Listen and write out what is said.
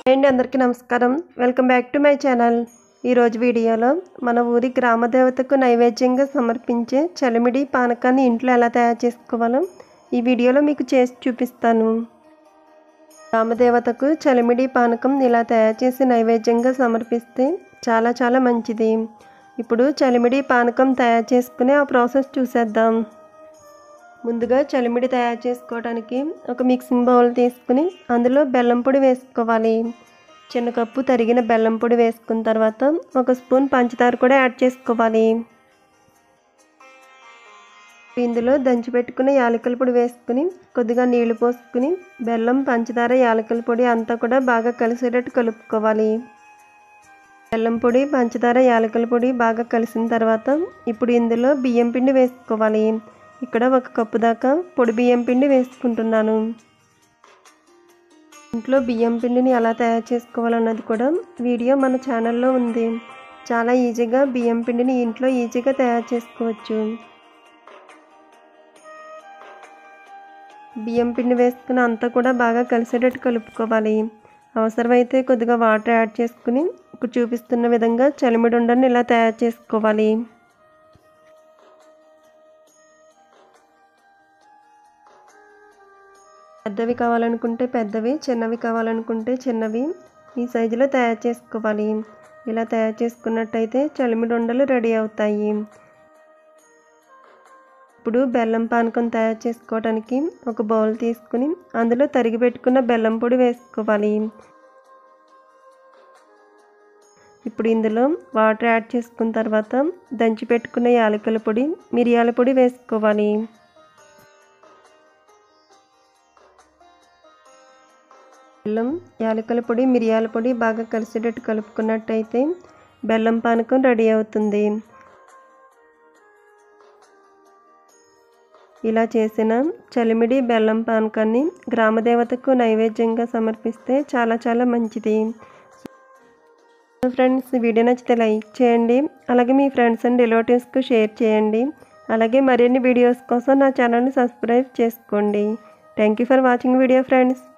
అండి అందరికీ నమస్కారం welcome back to my channel ఈరోజు వీడియోలో మన ఊరి గ్రామ దేవతకు నైవేద్యంగా సమర్పించే చలిమిడి పానకాన్ని ఇంట్లో ఎలా తయారు చేసుకోవాలో ఈ వీడియోలో మీకు చేసి చూపిస్తాను గ్రామదేవతకు చలిమిడి పానకం ఇలా తయారు చేసి నైవేద్యంగా సమర్పిస్తే చాలా చాలా మంచిది ఇప్పుడు చలిమిడి పానకం తయారు చేసుకుని ఆ ప్రాసెస్ చూసేద్దాం ముందుగా చలిమిడి తయారు చేసుకోవడానికి ఒక మిక్సింగ్ బౌల్ తీసుకుని అందులో బెల్లం పొడి వేసుకోవాలి చిన్న కప్పు తరిగిన బెల్లం పొడి వేసుకున్న తర్వాత ఒక స్పూన్ పంచదార కూడా యాడ్ చేసుకోవాలి ఇందులో దంచి పెట్టుకున్న యాలకుల పొడి వేసుకుని కొద్దిగా నీళ్లు పోసుకుని బెల్లం పంచదార యాలకుల పొడి అంతా కూడా బాగా కలిసేటట్టు కలుపుకోవాలి బెల్లం పొడి పంచదార యాలకుల పొడి బాగా కలిసిన తర్వాత ఇప్పుడు ఇందులో బియ్యం పిండి వేసుకోవాలి ఇక్కడ ఒక కప్పు దాకా పొడి బియ్యం పిండి వేసుకుంటున్నాను ఇంట్లో బియ్యం పిండిని ఎలా తయారు చేసుకోవాలన్నది కూడా వీడియో మన ఛానల్లో ఉంది చాలా ఈజీగా బియ్యం పిండిని ఇంట్లో ఈజీగా తయారు చేసుకోవచ్చు బియ్యం పిండి వేసుకుని అంతా కూడా బాగా కలిసేటట్టు కలుపుకోవాలి అవసరమైతే కొద్దిగా వాటర్ యాడ్ చేసుకుని ఇప్పుడు చూపిస్తున్న విధంగా చలిమిడి ఉండని ఇలా తయారు చేసుకోవాలి పెద్దవి కావాలనుకుంటే పెద్దవి చిన్నవి కావాలనుకుంటే చిన్నవి ఈ సైజులో తయారు చేసుకోవాలి ఇలా తయారు చేసుకున్నట్టయితే చలిమిడి ఉండలు రెడీ అవుతాయి ఇప్పుడు బెల్లం పానకం తయారు చేసుకోవడానికి ఒక బౌల్ తీసుకుని అందులో తరిగి పెట్టుకున్న బెల్లం పొడి వేసుకోవాలి ఇప్పుడు ఇందులో వాటర్ యాడ్ చేసుకున్న తర్వాత దంచి పెట్టుకున్న యాలకుల పొడి మిరియాల పొడి వేసుకోవాలి బెల్లం యాలకుల పొడి మిరియాల పొడి బాగా కలిసేటట్టు కలుపుకున్నట్టయితే బెల్లం పానకం రెడీ అవుతుంది ఇలా చేసిన చలిమిడి బెల్లం పానకాన్ని గ్రామదేవతకు నైవేద్యంగా సమర్పిస్తే చాలా చాలా మంచిది ఫ్రెండ్స్ వీడియో నచ్చితే లైక్ చేయండి అలాగే మీ ఫ్రెండ్స్ అండ్ రిలేటివ్స్కు షేర్ చేయండి అలాగే మరిన్ని వీడియోస్ కోసం నా ఛానల్ని సబ్స్క్రైబ్ చేసుకోండి thank you for watching video friends